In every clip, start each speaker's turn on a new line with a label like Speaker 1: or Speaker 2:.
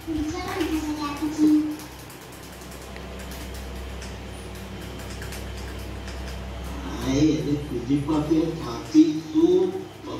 Speaker 1: 哎，这古迹画边塔基苏，哦，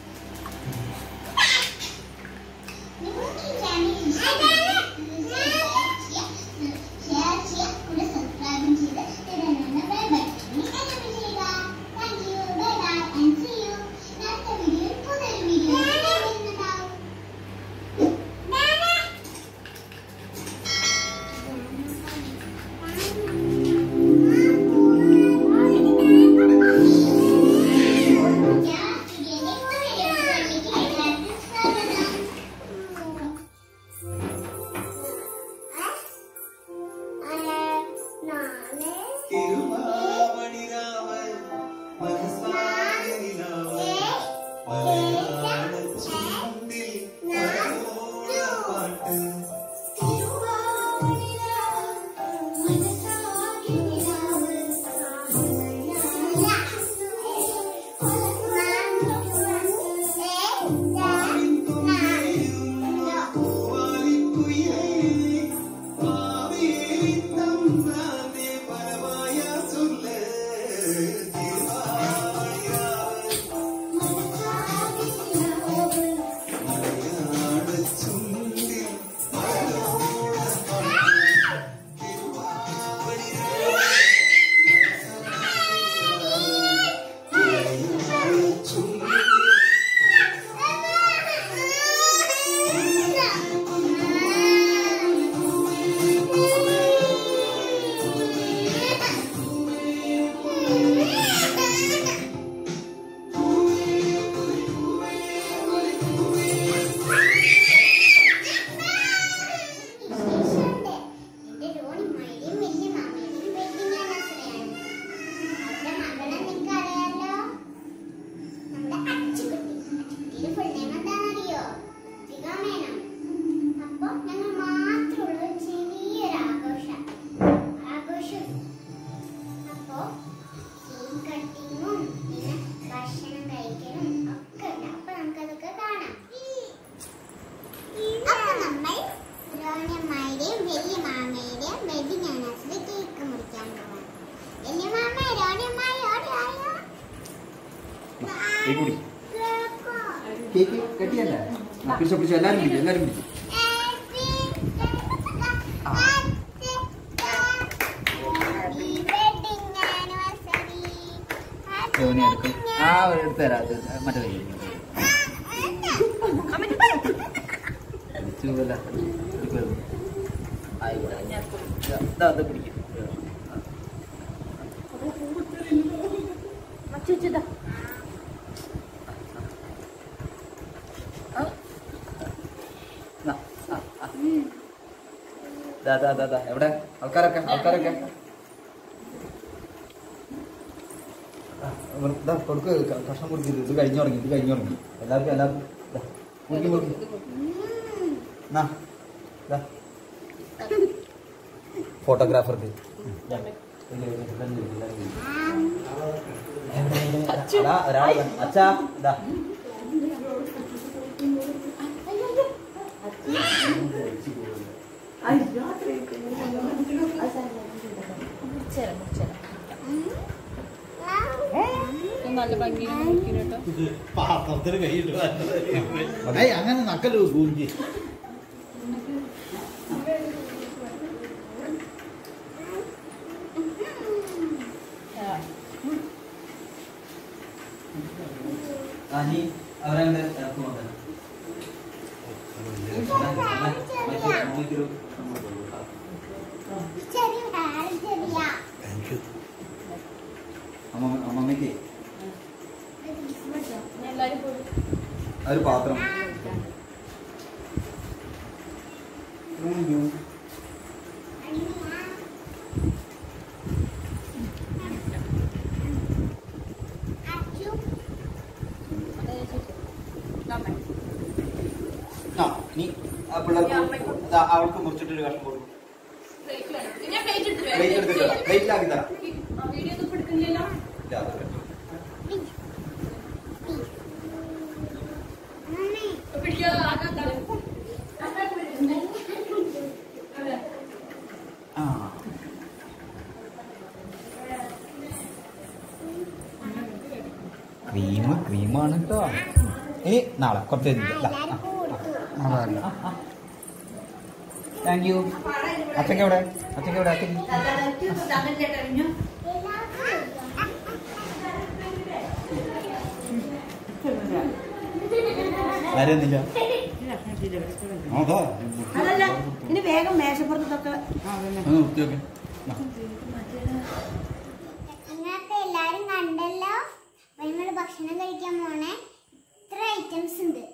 Speaker 2: തിരുവാവണിരാവൻ മനസ്സാനിരാവൻ മലയാള ചുണ്ടിൽ മലയാളപ്പാട്ട്
Speaker 3: അപ്പൊ ഞങ്ങൾ മാത്രമുള്ള ഒരു ചെറിയൊരു ആഘോഷം ആഘോഷം അപ്പോ കേക്ക് കട്ടിങ്ങും പിന്നെ ഭക്ഷണം കഴിക്കലും ഒക്കെ ഉണ്ട് അപ്പൊ നമുക്കതൊക്കെ കാണാം അപ്പൊ നമ്മൾ രോണിയമ്മയുടെയും വലിയ മാമയുടെയും വെഡിങ് ആനിവേഴ്സറി കേക്ക് മുറിക്കാൻ പോവാം വലിയ മാമ രോണിയമ്മായി ഓടി ആയോ
Speaker 4: കേക്ക് കുടി കേക്ക് കട്ടിയല്ല പിടിച്ചോ പിടിച്ചോ എല്ലാരും പിടിക്കും എല്ലാരും പിടിക്കും ധോനി എടുക്കും ആ ഒരു എടുത്ത് തരാം അത് മറ്റേ കൈ ചൂടല്ല ആയിക്കോട്ടെ ഇതാ അത് പിടിക്കും ആ, ആ, ആ. ദാ, ദാ, ദാ, ദാ. എവിടെ ആൾക്കാരൊക്കെ ആൾക്കാരൊക്കെ ആ, ഇവിടെ ദാ, കൊടുക്ക് ക- കഷ്ണം കൊടുക്കരുത് ഇത് കഴിഞ്ഞു തുടങ്ങി ഇത് കഴിഞ്ഞു തുടങ്ങി എല്ലാവർക്കും എല്ലാവർക്കും ദാ, മുറിക്ക് മുറിക്ക് നാ, ദാ. ഫോട്ടോഗ്രാഫർക്ക് ദാ. ഇല്ല, ഇല്ല, എല്ലാവരും ഇല്ല, എല്ലാവരും ഇല്ല. എവിടെ, എവിടെ? അതാ, ഒരാള് വന്ന്. അച്ഛാ ഇതാ
Speaker 5: നല്ല ഭംഗിയിൽ നോക്കിട്ടോ
Speaker 1: പാത്രത്തിന് കൈയിട്ട് ഏയ് അങ്ങനെ നക്കല്ലോ ഗൂർജി
Speaker 4: ആ നീ അവരെ ഇറക്കും നോക്കാം
Speaker 3: ചെറിയ ചെറിയ
Speaker 4: അമ്മമ്മക്ക്
Speaker 5: എല്ലാരും പോയി
Speaker 4: ഒരു പാത്രം ആ നീ ആ പിള്ളേർക്ക് ദാ അവൾക്ക് മുറിച്ചിട്ടൊരു കഷ്ണം കൊടുക്കും
Speaker 5: ഞാൻ പ്ലേറ്റ് എടുത്തിട്ട്
Speaker 4: പ്ലേറ്റ് എടുത്തിട്ട് തരാം പ്ലേറ്റിലാക്കി തരാം
Speaker 5: വീഡിയോ ഒന്നും എടുക്കുന്നില്ലല്ലോ
Speaker 4: ഇല്ല, അത് വേണ്ട.
Speaker 5: പിടിക്കാതെ ആക്കാൻ
Speaker 4: ക്രീമാണ് കേട്ടോ ഇനി നാളെ കുറച്ച്
Speaker 3: ആ, എല്ലാരും കൊടുത്തു
Speaker 4: താങ്ക് യു അച്ഛക്ക് എവിടെ അച്ഛക്ക് എവിടെ അച്ഛക്ക്
Speaker 3: എല്ലാവർക്കും
Speaker 4: ആരും വന്നില്ല
Speaker 6: അതല്ല ഇനി വേഗം മേശപ്പുറത്തൊക്കെ
Speaker 4: ഓക്കെ ഓക്കെ
Speaker 3: ഇന്നത്തെ എല്ലാരും കണ്ടല്ലോ നമ്മൾ ഭക്ഷണം കഴിക്കാൻ പോണേ ഇത്ര ഐറ്റംസ് ഉണ്ട്